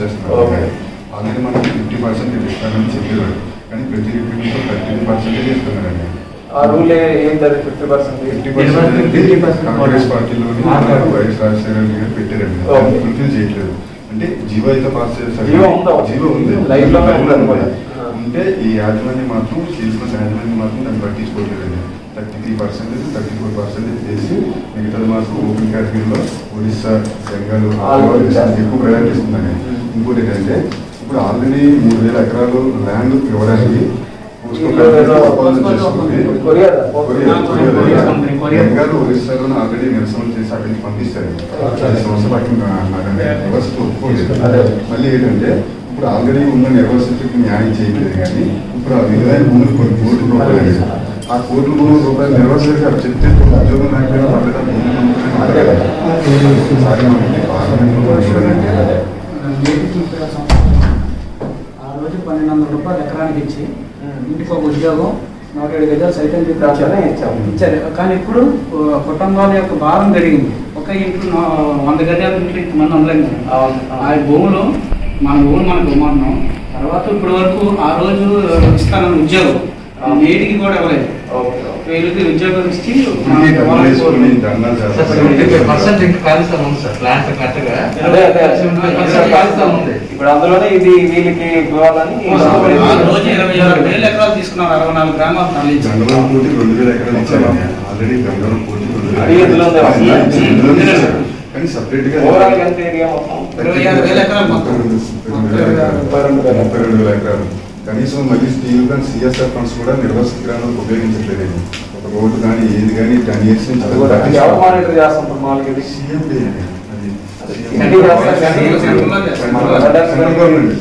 చేస్తున్నారు Okay. Already మనకి fifty percent ఇస్తానని చెప్పేవాడు కానీ ప్రతి రిక్రూట్మెంట్ థర్టీ పర్సెంటేజ్ ఇస్తున్నారండి ఆ రూల్ ఏంటి అది fifty percent fifty percent 50% Congress పార్టీలోని మాట్లాడు. వైఎస్ రాజశేఖర రెడ్డి గారు పెట్టారండి Okay. ఫుల్ఫిల్ చేయట్లేదు అంటే జీవో అయితే పాస్ చేస్తారు జీవో ఉందా? జీవో ఉంది Live లోనే Live ఉంది అనుకోండి. ఉంటే ఈ యాజమాన్యం మాత్రం సీల్స్ యాజమాన్యం మాత్రం దాన్ని పట్టించుకోవట్లేదండి thirty three percentage thirty four percentage చేసి మిగతాది మాత్రం ఓపెన్ కేటగిరీలో ఒడిస్సా బెంగాల్ All ఎక్కువ ప్రయారిటీ ఇస్తుందండి ఇంకోటి ఏంటంటే ఇప్పుడు ఆల్రెడీ మూడు వేల ఎకరాలు ల్యాండ్ ఇవ్వడానికి కొరియా బెంగాల్ ఒరిస్సాలో ఆల్రెడీ నిరసనలు చేసి అక్కడికి పంపిస్తారు అది సంవత్సరం పట్టింది వ్యవస్థ ఒప్పుకోలేదు అదే. మళ్ళీ ఏంటంటే ఇప్పుడు ఆల్రెడీ ఉన్న నిర్వసతికి న్యాయం చేయట్లేదు కానీ ఇప్పుడు ఆ విలువైన భూములు కొన్ని కోట్ల రూపాయలు అయ్యాయి. ఆ కోట్ల భూముల రూపాయలు నిర్వసతికి అక్కడ చెప్తే ఉద్యోగం లేకపోయినా పర్లేదు ఆ భూములు నమ్ముకుని అంతే కదా. ఒకసారి మనకి పార్లమెంట్లో కూడా చూడండి. ఆ రోజు పన్నెండు వందల రూపాయలు ఎకరానికి ఇచ్చి ఉమ్. ఇంటికి ఒక ఉద్యోగం నూట ఏడు గజాలు సైతం దాంట్లోనే ఇచ్చాము. ఇచ్చారు కానీ ఇప్పుడు ఆ, కుటుంబాల యొక్క భారం పెరిగింది ఒక ఇంట్లో నా- వంద గజాల ఇంట్లో ఇంతమంది ఉండలేము కదా. అవును. ఆ భూములు మన భూములు మనకు ఇవ్వమంటున్నాం తర్వాత ఇప్పటి వరకు ఆ రోజు ఇస్తానన్న ఉద్యోగం అవును. నేటికి కూడా ఇవ్వలేదు ఓకే వీళ్ళకి ఉద్యోగం ఇచ్చి ఇంటికి డబ్బులు వేసుకొని ధర్నాలు చేస్తారు. పర్సెంట్ ఇంకా ఖాళీస్థలం ఉంది సార్ ప్లాంట్ కరెక్ట్గా అదే అదే ఖాళీస్థలం ఉంది ఇప్పుడు అందులోనే ఇది వీళ్ళకి ఇవ్వాలని ఆ రోజు ఇరవై ఆరు వేల ఎకరాలు తీసుకున్నారు అరవై నాలుగు గ్రామాలు తరలించారు గంగవరం పోటీ రెండు వేల ఎకరాలు ఇచ్చారండి ఆల్రెడీ గంగవరం పోటీ రెండు వేల అది ఇందులో ఉందా? ఎకరాలు. ఇందులోనే ఇచ్చారు. కానీ సపరేట్ గా ఓవరాల్ ఎంత ఏరియా మొత్తం ఇరవై ఆరు వేల ఎకరాలు మొత్తం. ముప్పై రెండు వేల ఎకరాలు. ముప్పై రెండు వేల ముప్పై రెండు వేల ఎకరాలు కనీసం మళ్ళీ స్టీల్ కానీ సిఎస్ఆర్ ఫండ్స్ కూడా నిర్వసిత గ్రామాలకు ఉపయోగించట్లేదు ఒక రోడ్డు కానీ ఏది కానీ టెన్ ఇయర్స్ నుంచి అది కూడా అది ఎవరు మానిటర్ చేస్తుంటారు మామూలుగా ఇది సీఎం డే అండి. అది ఇది చేస్తారు కానీ సెంట్రల్ గవర్నమెంట్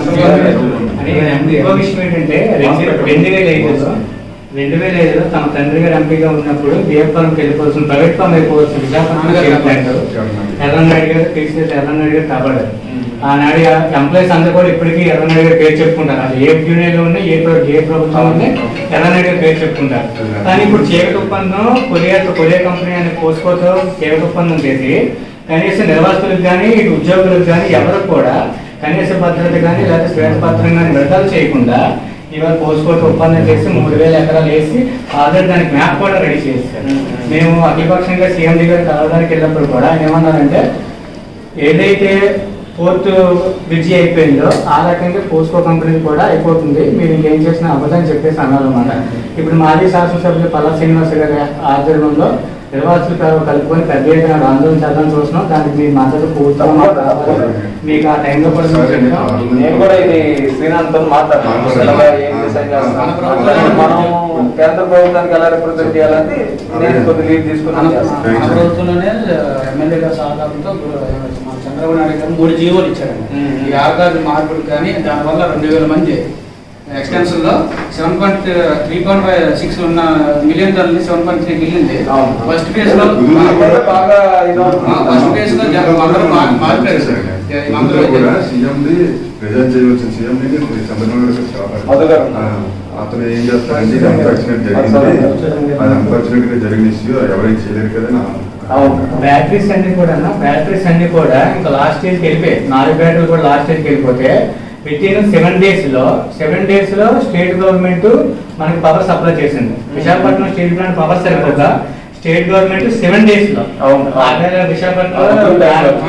అని ఇంకో విషయం ఏంటంటే రెండు రెండు వేల ఐదులో రెండు వేల ఐదులో తమ తండ్రి గారు ఎంపీగా ఉన్నప్పుడు బిఎఫ్ ఫార్మ్కి వెళ్ళిపోవచ్చు ప్రైవేట్ ఫార్మ్ అయిపోవచ్చు విశాఖపట్నం స్టీల్ ప్లాంట్ ఎర్రనాయుడు గారు తీసుకెళ్తే ఎర్రనాయుడు గారు కాపాడారు ఆనాడు ఎంప్లాయీస్ అందరూ కూడా ఇప్పటికీ ఎర్రనాయుడు గారు పేరు చెప్పుకుంటారు అది ఏ యూనియన్లో ఉండి ఏ ప్ర- ఏ ప్రభుత్వం ఉంది ఎర్రనాయుడు గారు పేరు చెప్పుకుంటారు కానీ ఇప్పుడు చీకటి ఒప్పందం కొరియా కొరియా కంపెనీ అనే పోస్కోతో చీకటి ఒప్పందం చేసి కనీసం నిర్వాసితులకు కానీ ఇటు ఉద్యోగులకు కానీ ఎవరికి కూడా కనీస భద్రత కానీ లేకపోతే శ్వేతపత్రం కానీ విడుదల చేయకుండా ఇవాళ పోస్కోట్ ఒప్పందం చేసి మూడు వేల ఎకరాలు వేసి ఆల్రెడీ దానికి మ్యాప్ కూడా రెడీ చేశారు మేము అఖిలపక్షంగా సీఎం దగ్గర కలవడానికి వెళ్ళినప్పుడు కూడా ఆయన ఏమన్నారంటే ఏదైతే ఫోర్త్ బ్రిడ్జి అయిపోయిందో ఆ రకంగా పోస్కో కంపెనీ కూడా అయిపోతుంది మీరు ఇంకేం చేసినా అవ్వదని చెప్పేసి అన్నారు అన్నమాట ఇప్పుడు మాజీ శాసనసభ్యులు పల్లా శ్రీనివాస గారి ఆధ్వర్యంలో నిర్వాసులు కలుపుకొని పెద్ద ఎత్తున ఆందోళన చేద్దాం చూస్తున్నాం దానికి మీ మద్దతు పూర్తిగా కావాలి. మీకు ఆ టైంలో కూడా మేము చెప్తాం. నేను కూడా ఇది శ్రీనాథ్ తో మాట్లాడుతున్నాను ఎలా ఏం డిసైన్ చేస్తాను మనం కేంద్ర ప్రభుత్వానికి ఎలా రిప్రజెంట్ చేయాలని నేను కొద్ది లీడ్ మన తీసుకున్నాను చేస్తాను మన ప్రభుత్వంలోనే ఎమ్మెల్యే గారి సహకారంతో మన చంద్రబాబు నాయుడు గారు మూడు జీవోలు ఇచ్చారండి మ్మ్. ఈ ఆర్గాజ్ మార్పులు కానీ దానివల్ల రెండు వేల మంది ఎక్స్టెన్షన్ లో seven point three point five six ఉన్న మిలియన్ డాలర్ని సెవెన్ పాయింట్ త్రీ వెళ్ళింది అవును. ఫస్ట్ ఫేజ్ లో మనకంటే బాగా ఇది ఫస్ట్ ఫేజ్ లో జనం అందరూ మా- మారిపోయారు సార్ అందరూ కూడా సీఎం ది రిజైన్ చేయవలసిన సీఎం ని చంద్రబాబు గారు చాలా- మధు గారు. ఆ, అతను ఏం చేస్తారంటే ఇది అన్ఫార్చునేట్ జరిగింది అది అన్ఫార్చునేట్ గా జరిగిన ఇష్యూ ఎవరైనా చేయలేరు కదా నా అవును బ్యాటరీస్ అన్ని కూడా బ్యాటరీస్ అన్ని కూడా ఇంకా లాస్ట్ స్టేజ్కి వెళ్ళిపోయాయి నాలుగు బ్యాటరీలు కూడా లాస్ట్ స్టేజ్కి వెళ్ళిపోతే విత్ ఇన్ సెవెన్ డేస్ లో సెవెన్ డేస్ లో స్టేట్ గవర్నమెంట్ మనకి పవర్ సప్లై చేసింది విశాఖపట్నం స్టీల్ ప్లాంట్ పవర్ సరిపోక స్టేట్ గవర్నమెంట్ సెవెన్ డేస్ లో అవును. అదే విశాఖపట్నంలో అవును.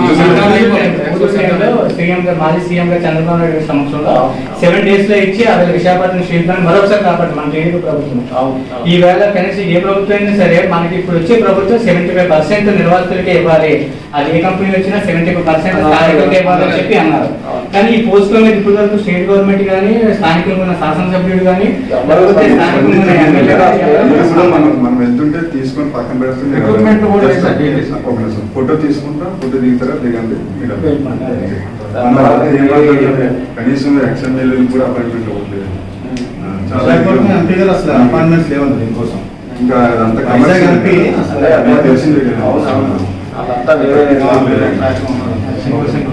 సీఎం గారు మాజీ సీఎం గారు చంద్రబాబు నాయుడు గారి సమక్షంలో అవును. సెవెన్ డేస్ లో ఇచ్చి అదే విశాఖపట్నం స్టీల్ ప్లాంట్ మరొకసారి కాపాడు మన టీడీపీ ప్రభుత్వం అవును. ఈవేళ కనీసం ఏ ప్రభుత్వం అయినా సరే మనకి ఇప్పుడు వచ్చే ప్రభుత్వం సెవెంటీ ఫైవ్ పర్సెంట్ నిర్వాసితులకే ఇవ్వాలి అది ఏ కంపెనీ వచ్చినా సెవెంటీ ఫైవ్ పర్సెంట్ స్థానికులకే ఇవ్వాలని చెప్పి అన్నారు కానీ ఈ పోస్ట్ లో మీద ఇప్పుడు వరకు స్టేట్ గవర్నమెంట్ కానీ స్థానికంగా ఉన్న శాసనసభ్యుడు కానీ ఎవరు లేకపోతే స్థానికంగా ఉన్న ఎమ్మెల్యే కానీ ఎవరు ఇప్పుడు మనం మనం వెళ్తుంటే తీసుకొని పక్కన పెడుతుంది Recruitment కూడా లేదు సార్. ఒక నిమిషం ఫోటో తీసుకుంటాం ఫోటో దిగుతారా దిగండి మీరు వెళ్ళిపోండి. మన వాళ్ళకి ఏం మాట్లాడతారు? కనీసం ఎక్స్ఎంఎల్ కూడా అపాయింట్మెంట్ అవ్వట్లేదు ఆ, చాలా విశాఖపట్నం ఎంపీ గారు అసలు అపాయింట్మెంట్స్ లేవండి దీనికోసం ఇంకా అదంతా వైజాగ్ కమర్షియల్ ఎంపీ అదే మీకు తెలిసిందే కదా. అవును, అవును. అదంతా వేరే సింగిల్ సింగిల్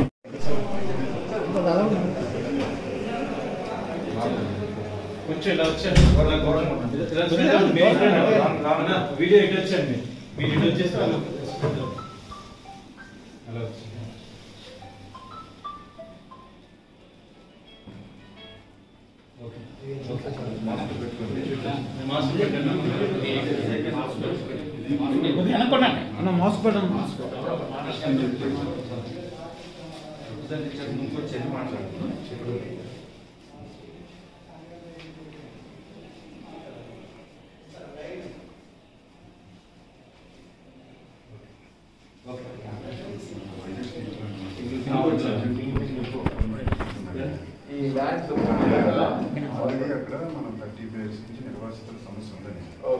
కొంచెం ఇలా వచ్చాను వాళ్ళ గౌరవం ఉంటుంది. ఇలా చూడండి, మీరు ఇటు రండి. రామన్న, వీడియో ఇటు వచ్చండి మీరు ఇటు వచ్చేస్తే వాళ్ళు అలా వచ్చింది అన్న మోసపడడం ఈ ల్యాండ్స్ ఆల్రెడీ అక్కడ మనం థర్టీ పేర్స్ నుంచి నిర్వాసితుల సమస్య ఉందని ఓ